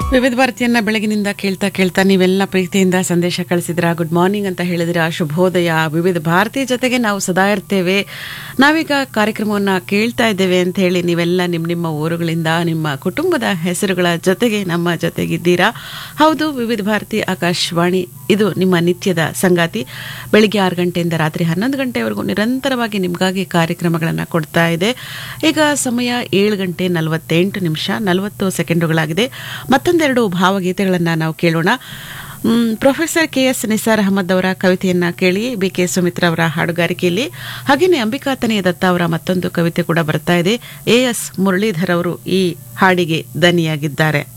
ವಿವಿಧ ಭಾರತಿಯನ್ನ ಬೆಳಗಿನಿಂದ ಕೇಳ್ತಾ ಕೇಳ್ತಾ ನೀವೆಲ್ಲ ಪ್ರೀತಿಯಿಂದ ಸಂದೇಶ ಕಳಿಸಿದ್ರ ಗುಡ್ ಮಾರ್ನಿಂಗ್ ಅಂತ ಹೇಳಿದಿರ ಶುಭೋದಯ ವಿವಿಧ ಭಾರತಿ ಜೊತೆಗೆ ನಾವು ಸದಾ ಇರ್ತೇವೆ ನಾವೀಗ ಕಾರ್ಯಕ್ರಮವನ್ನ ಕೇಳ್ತಾ ಇದ್ದೇವೆ ಅಂತ ಹೇಳಿ ನೀವೆಲ್ಲ ನಿಮ್ಮ ನಿಮ್ಮ ಊರುಗಳಿಂದ ನಿಮ್ಮ ಕುಟುಂಬದ ಹೆಸರುಗಳ ಜೊತೆಗೆ ನಮ್ಮ ಜೊತೆಗಿದ್ದೀರಾ ಹೌದು ವಿವಿಧ ಭಾರತಿ ಆಕಾಶವಾಣಿ ಇದು ನಿಮ್ಮ ನಿತ್ಯದ ಸಂಗಾತಿ ಬೆಳಿಗ್ಗೆ ಆರು ಗಂಟೆಯಿಂದ ರಾತ್ರಿ ಹನ್ನೊಂದು ಗಂಟೆವರೆಗೂ ನಿರಂತರವಾಗಿ ನಿಮಗಾಗಿ ಕಾರ್ಯಕ್ರಮಗಳನ್ನು ಕೊಡ್ತಾ ಇದೆ ಈಗ ಸಮಯ ಏಳು ಗಂಟೆ ನಲವತ್ತೆಂಟು ನಿಮಿಷ ನಲವತ್ತು ಸೆಕೆಂಡುಗಳಾಗಿದೆ ಮತ್ತೊಂದೆರಡು ಭಾವಗೀತೆಗಳನ್ನು ನಾವು ಕೇಳೋಣ ಮ್, professor K S Nisar Ahmed ಅವರ ಕವಿತೆಯನ್ನ ಕೇಳಿ ಬಿ ಕೆ ಸುಮಿತ್ರಾ ಅವರ ಹಾಡುಗಾರಿಕೆಯಲ್ಲಿ ಹಾಗೆಯೇ ಅಂಬಿಕಾತನೆಯ ದತ್ತ ಅವರ ಮತ್ತೊಂದು ಕವಿತೆ ಕೂಡ ಬರ್ತಾ ಇದೆ ಎ ಎಸ್ ಮುರಳೀಧರ್ ಅವರು ಈ ಹಾಡಿಗೆ ದನಿಯಾಗಿದ್ದಾರೆ